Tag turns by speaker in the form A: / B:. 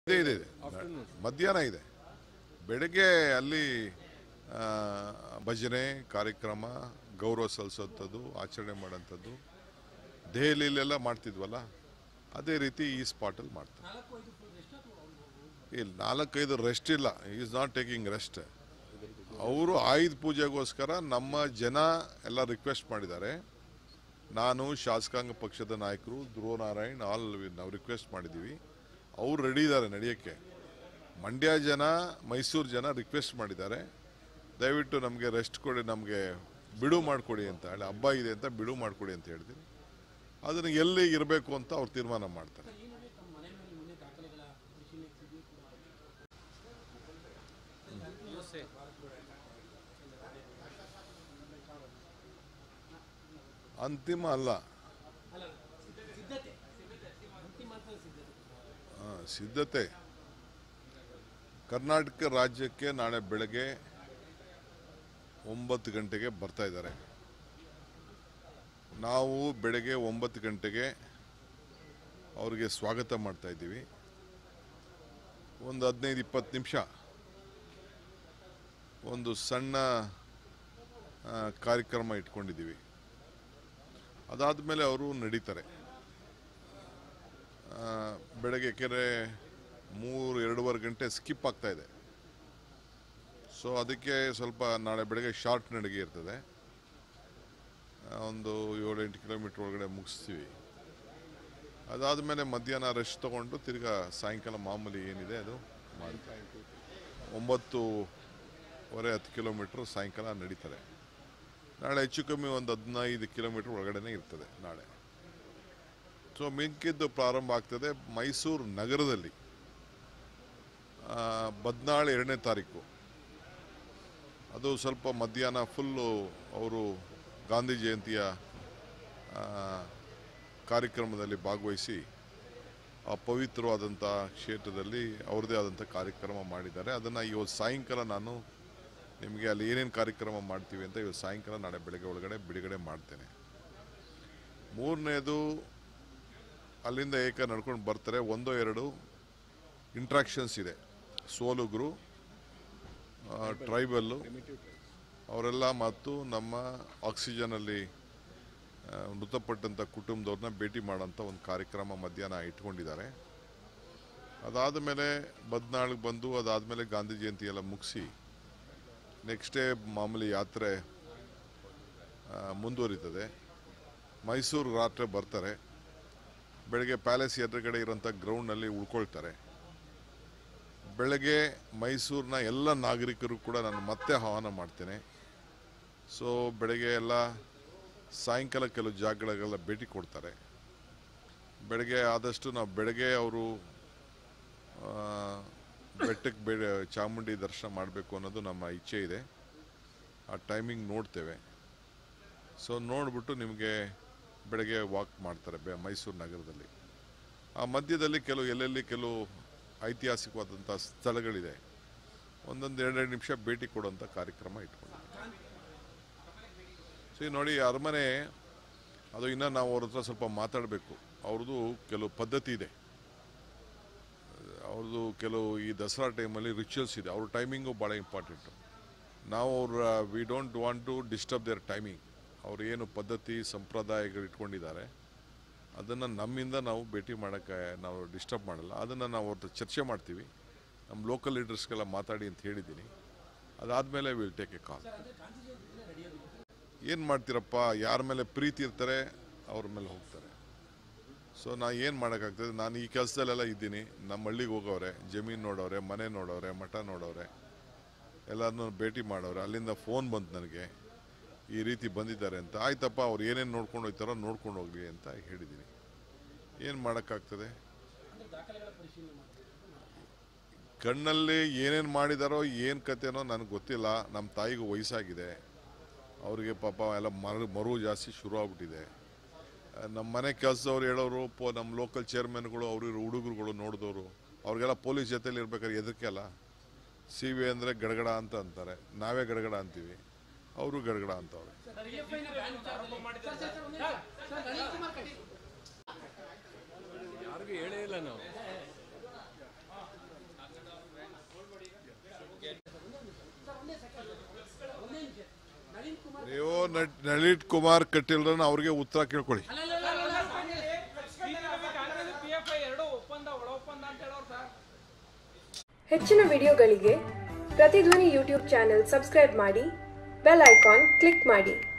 A: ಇದೆ ಇದೆ ಇದೆ ಮಧ್ಯಾಹ್ನ ಇದೆ ಬೆಳಗ್ಗೆ ಅಲ್ಲಿ ಆ, ಭಜನೆ ಕಾರ್ಯಕ್ರಮ ಗೌರವ ಸಲ್ಲಿಸೋಂಥದ್ದು ಆಚರಣೆ ಮಾಡೋಂಥದ್ದು ದೆಹಲಿಲೆಲ್ಲ ಮಾಡ್ತಿದ್ವಲ್ಲ ಅದೇ ರೀತಿ ಈ ಸ್ಪಾಟಲ್ಲಿ ಮಾಡ್ತಾರೆ ಇಲ್ಲ ನಾಲ್ಕೈದು ರೆಸ್ಟ್ ಇಲ್ಲ ಈಸ್ ನಾಟ್ ಟೇಕಿಂಗ್ ರೆಸ್ಟ್ ಅವರು ಆಯುಧ ಪೂಜೆಗೋಸ್ಕರ ನಮ್ಮ ಜನ ಎಲ್ಲ ರಿಕ್ವೆಸ್ಟ್ ಮಾಡಿದ್ದಾರೆ ನಾನು ಶಾಸಕಾಂಗ ಪಕ್ಷದ ನಾಯಕರು ಧ್ರುವ ನಾರಾಯಣ್ ಆಲ್ ನಾವು ರಿಕ್ವೆಸ್ಟ್ ಮಾಡಿದ್ದೀವಿ ಅವ್ರು ರೆಡಿ ಇದ್ದಾರೆ ನಡೆಯೋಕ್ಕೆ ಮಂಡ್ಯ ಜನ ಮೈಸೂರು ಜನ ರಿಕ್ವೆಸ್ಟ್ ಮಾಡಿದ್ದಾರೆ ದಯವಿಟ್ಟು ನಮಗೆ ರೆಸ್ಟ್ ಕೊಡಿ ನಮಗೆ ಬಿಡು ಮಾಡಿಕೊಡಿ ಅಂತ ಹೇಳಿ ಹಬ್ಬ ಇದೆ ಅಂತ ಬಿಡು ಮಾಡಿಕೊಡಿ ಅಂತ ಹೇಳ್ತೀನಿ ಅದನ್ನು ಎಲ್ಲಿ ಇರಬೇಕು ಅಂತ ಅವ್ರು ತೀರ್ಮಾನ ಮಾಡ್ತಾರೆ ಅಂತಿಮ ಅಲ್ಲ ಆ, ಸಿದ್ಧತೆ ಕರ್ನಾಟಕ ರಾಜ್ಯಕ್ಕೆ ನಾಳೆ ಬೆಳಗ್ಗೆ ಒಂಬತ್ತು ಗಂಟೆಗೆ ಬರ್ತಾ ಇದ್ದಾರೆ ನಾವು ಬೆಳಗ್ಗೆ ಒಂಬತ್ತು ಗಂಟೆಗೆ ಅವರಿಗೆ ಸ್ವಾಗತ ಮಾಡ್ತಾ ಇದ್ದೀವಿ ಒಂದು ಹದಿನೈದು ಇಪ್ಪತ್ತು ನಿಮಿಷ ಒಂದು ಸಣ್ಣ ಆ, ಕಾರ್ಯಕ್ರಮ ಇಟ್ಕೊಂಡಿದ್ದೀವಿ ಅದಾದ ಮೇಲೆ ಅವರು ನಡೀತಾರೆ ಆ, ಬೆಳಗ್ಗೆ ಯಾಕೆಂದರೆ ಮೂರು ಎರಡೂವರೆ ಗಂಟೆ ಸ್ಕಿಪ್ ಆಗ್ತಾ ಇದೆ ಸೊ ಅದಕ್ಕೆ ಸ್ವಲ್ಪ ನಾಳೆ ಬೆಳಗ್ಗೆ ಶಾರ್ಟ್ ನಡಿಗೆ ಇರ್ತದೆ ಆ, ಒಂದು ಏಳು ಎಂಟು ಕಿಲೋಮೀಟ್ರ್ ಒಳಗಡೆ ಮುಗಿಸ್ತೀವಿ ಅದಾದಮೇಲೆ ಮಧ್ಯಾಹ್ನ ರೆಸ್ಟ್ ತೊಗೊಂಡು ತಿರ್ಗಾ ಸಾಯಂಕಾಲ ಮಾಮೂಲಿ ಏನಿದೆ ಅದು ಮಾಡ್ತೀವಿ ಒಂಬತ್ತುವರೆ ಹತ್ತು ಕಿಲೋಮೀಟ್ರ್ ಸಾಯಂಕಾಲ ನಡೀತಾರೆ ನಾಳೆ ಹೆಚ್ಚು ಕಮ್ಮಿ ಒಂದು ಹದಿನೈದು ಕಿಲೋಮೀಟ್ರ್ ಒಳಗಡೆನೇ ಇರ್ತದೆ ನಾಳೆ ಸೊ ಮಿಂಕಿದ್ದು ಪ್ರಾರಂಭ ಆಗ್ತದೆ ಮೈಸೂರು ನಗರದಲ್ಲಿ ಆ, ಬದ್ನಾಳು ಎರಡನೇ ತಾರೀಕು ಅದು ಸ್ವಲ್ಪ ಮಧ್ಯಾಹ್ನ ಫುಲ್ಲು ಅವರು ಗಾಂಧಿ ಜಯಂತಿಯ ಆ, ಕಾರ್ಯಕ್ರಮದಲ್ಲಿ ಭಾಗವಹಿಸಿ ಆ ಪವಿತ್ರವಾದಂಥ ಕ್ಷೇತ್ರದಲ್ಲಿ ಅವ್ರದ್ದೇ ಆದಂಥ ಕಾರ್ಯಕ್ರಮ ಮಾಡಿದ್ದಾರೆ ಅದನ್ನು ಇವತ್ತು ಸಾಯಂಕಾಲ ನಾನು ನಿಮಗೆ ಅಲ್ಲಿ ಏನೇನು ಕಾರ್ಯಕ್ರಮ ಮಾಡ್ತೀವಿ ಅಂತ ಇವತ್ತು ಸಾಯಂಕಾಲ ನಾಳೆ ಬೆಳಗ್ಗೆ ಒಳಗಡೆ ಬಿಡುಗಡೆ ಮಾಡ್ತೇನೆ ಮೂರನೇದು ಅಲ್ಲಿಂದ ಏಕ ನಡ್ಕೊಂಡು ಬರ್ತಾರೆ ಒಂದೋ ಎರಡು ಇಂಟ್ರಾಕ್ಷನ್ಸ್ ಇದೆ ಸೋಲುಗರು ಟ್ರೈಬಲ್ಲು ಅವರೆಲ್ಲ ಮತ್ತು ನಮ್ಮ ಆಕ್ಸಿಜನಲ್ಲಿ ಆ, ಮೃತಪಟ್ಟಂಥ ಕುಟುಂಬದವ್ರನ್ನ ಭೇಟಿ ಮಾಡೋಂಥ ಒಂದು ಕಾರ್ಯಕ್ರಮ ಮಧ್ಯಾಹ್ನ ಇಟ್ಕೊಂಡಿದ್ದಾರೆ ಅದಾದ ಮೇಲೆ ಬದ್ನಾಳಿಗೆ ಬಂದು ಅದಾದಮೇಲೆ ಗಾಂಧಿ ಜಯಂತಿ ಎಲ್ಲ ಮುಗಿಸಿ ನೆಕ್ಸ್ಟ್ ಡೇ ಮಾಮೂಲಿ ಯಾತ್ರೆ ಆ, ಮುಂದುವರಿತದೆ ಮೈಸೂರು ರಾತ್ರಿ ಬರ್ತಾರೆ ಬೆಳಗ್ಗೆ ಪ್ಯಾಲೇಸ್ ಎದುರುಗಡೆ ಇರೋಂಥ ಗ್ರೌಂಡ್ನಲ್ಲಿ ಉಳ್ಕೊಳ್ತಾರೆ ಬೆಳಗ್ಗೆ ಮೈಸೂರಿನ ಎಲ್ಲ ನಾಗರಿಕರು ಕೂಡ ನಾನು ಮತ್ತೆ ಆಹ್ವಾನ ಮಾಡ್ತೇನೆ ಸೊ ಬೆಳಗ್ಗೆ ಎಲ್ಲ ಸಾಯಂಕಾಲ ಕೆಲವು ಜಾಗಗಳಿಗೆಲ್ಲ ಭೇಟಿ ಕೊಡ್ತಾರೆ ಬೆಳಗ್ಗೆ ಆದಷ್ಟು ನಾವು ಬೆಳಗ್ಗೆ ಅವರು ಬೆಟ್ಟಕ್ಕೆ ಬೆ ಚಾಮುಂಡಿ ದರ್ಶನ ಮಾಡಬೇಕು ಅನ್ನೋದು ನಮ್ಮ ಇಚ್ಛೆ ಇದೆ ಆ ಟೈಮಿಂಗ್ ನೋಡ್ತೇವೆ ಸೊ ನೋಡಿಬಿಟ್ಟು ನಿಮಗೆ ಬೆಳಗ್ಗೆ ವಾಕ್ ಮಾಡ್ತಾರೆ ಬೆ ಮೈಸೂರು ನಗರದಲ್ಲಿ ಆ ಮಧ್ಯದಲ್ಲಿ ಕೆಲವು ಎಲ್ಲೆಲ್ಲಿ ಕೆಲವು ಐತಿಹಾಸಿಕವಾದಂಥ ಸ್ಥಳಗಳಿದೆ ಒಂದೊಂದು ಎರಡೆರಡು ನಿಮಿಷ ಭೇಟಿ ಕೊಡುವಂಥ ಕಾರ್ಯಕ್ರಮ ಇಟ್ಕೊಂಡಿದ್ದೀವಿ ಸೊ ಈಗ ನೋಡಿ ಅರಮನೆ ಅದು ಇನ್ನೂ ನಾವು ಅವ್ರ ಹತ್ರ ಸ್ವಲ್ಪ ಮಾತಾಡಬೇಕು ಅವ್ರದ್ದು ಕೆಲವು ಪದ್ಧತಿ ಇದೆ ಅವ್ರದ್ದು ಕೆಲವು ಈ ದಸರಾ ಟೈಮಲ್ಲಿ ರಿಚುವಲ್ಸ್ ಇದೆ ಅವ್ರ ಟೈಮಿಂಗು ಭಾಳ ಇಂಪಾರ್ಟೆಂಟು ನಾವು ಅವ್ರ we don't want to disturb their timing ಅವ್ರು ಏನು ಪದ್ಧತಿ ಸಂಪ್ರದಾಯಗಳು ಇಟ್ಕೊಂಡಿದ್ದಾರೆ ಅದನ್ನು ನಮ್ಮಿಂದ ನಾವು ಭೇಟಿ ಮಾಡೋಕ್ಕೆ ನಾವು ಡಿಸ್ಟರ್ಬ್ ಮಾಡಲ್ಲ ಅದನ್ನು ನಾವು ಅವ್ರ ಹತ್ರ ಚರ್ಚೆ ಮಾಡ್ತೀವಿ ನಮ್ಮ ಲೋಕಲ್ ಲೀಡರ್ಸ್ಗೆಲ್ಲ ಮಾತಾಡಿ ಅಂತ ಹೇಳಿದ್ದೀನಿ ಅದಾದಮೇಲೆ ವಿಲ್ ಟೇಕ್ ಎ ಕಾಲ್ ಏನು ಮಾಡ್ತೀರಪ್ಪ ಯಾರ ಮೇಲೆ ಪ್ರೀತಿ ಇರ್ತಾರೆ ಅವ್ರ ಮೇಲೆ ಹೋಗ್ತಾರೆ ಸೊ ನಾ ಏನು ಮಾಡೋಕ್ಕಾಗ್ತದೆ ನಾನು ಈ ಕೆಲಸದಲ್ಲೆಲ್ಲ ಇದ್ದೀನಿ ನಮ್ಮ ಹಳ್ಳಿಗೆ ಹೋಗವ್ರೆ ಜಮೀನು ನೋಡೋರೆ ಮನೆ ನೋಡೋರೆ ಮಠ ನೋಡೋರೆ ಎಲ್ಲರನ್ನೂ ಭೇಟಿ ಮಾಡೋರೆ ಅಲ್ಲಿಂದ ಫೋನ್ ಬಂತು ನನಗೆ ಈ ರೀತಿ ಬಂದಿದ್ದಾರೆ ಅಂತ ಆಯ್ತಪ್ಪ ಅವ್ರು ಏನೇನು ನೋಡ್ಕೊಂಡು ಹೋಗ್ತಾರೋ ನೋಡ್ಕೊಂಡು ಹೋಗ್ಲಿ ಅಂತ ಹೇಳಿದ್ದೀನಿ ಏನು ಮಾಡೋಕ್ಕಾಗ್ತದೆ ಕಣ್ಣಲ್ಲಿ ಏನೇನು ಮಾಡಿದಾರೋ ಏನು ಕತೆನೋ ನನಗೆ ಗೊತ್ತಿಲ್ಲ ನಮ್ಮ ತಾಯಿಗೂ ವಯಸ್ಸಾಗಿದೆ ಅವರಿಗೆ ಪಾಪ ಎಲ್ಲ ಮರ ಮರು ಜಾಸ್ತಿ ಶುರು ಆಗ್ಬಿಟ್ಟಿದೆ ಆ, ನಮ್ಮ ಮನೆ ಕೆಲಸದವ್ರು ಹೇಳೋರು ಪೋ ನಮ್ಮ ಲೋಕಲ್ ಚೇರ್ಮನ್ಗಳು ಅವರು ಇವ್ರು ಹುಡುಗರುಗಳು ನೋಡಿದವರು ಅವ್ರಿಗೆಲ್ಲ ಪೊಲೀಸ್ ಜೊತೆಲಿ ಇರ್ಬೇಕಾದ್ರೆ ಎದಕ್ಕೆ ಅಲ್ಲ ಸಿ ವಿ ಅಂದರೆ ಗಡಗಡ ಅಂತ ಅಂತಾರೆ ನಾವೇ ಗಡಗಡ ಅಂತೀವಿ ಅವರು ಗಡಗಡ ಅಂತವ್ರೆ
B: ಯಾರಿಗೂ ಹೇಳೇ ಇಲ್ಲ ನಾವು
A: ನೀವು ನ- ನಳಿನ್ ಕುಮಾರ್ ಕಟೀಲ್ರನ್ನ ಅವ್ರಿಗೆ ಉತ್ತರ ಕೇಳ್ಕೊಳ್ಳಿ
B: ಪಿಎಫ್ಐ ಎರಡು ಒಪ್ಪಂದ ಒಳ ಒಪ್ಪಂದ ಅಂತ ಹೇಳೋರು ಸರ್
C: ಹೆಚ್ಚಿನ ವಿಡಿಯೋಗಳಿಗೆ ಪ್ರತಿಧ್ವನಿ ಯೂಟ್ಯೂಬ್ ಚಾನೆಲ್ ಸಬ್ಸ್ಕ್ರೈಬ್ ಮಾಡಿ ಬೆಲ್ ಐಕಾನ್ ಕ್ಲಿಕ್ ಮಾಡಿ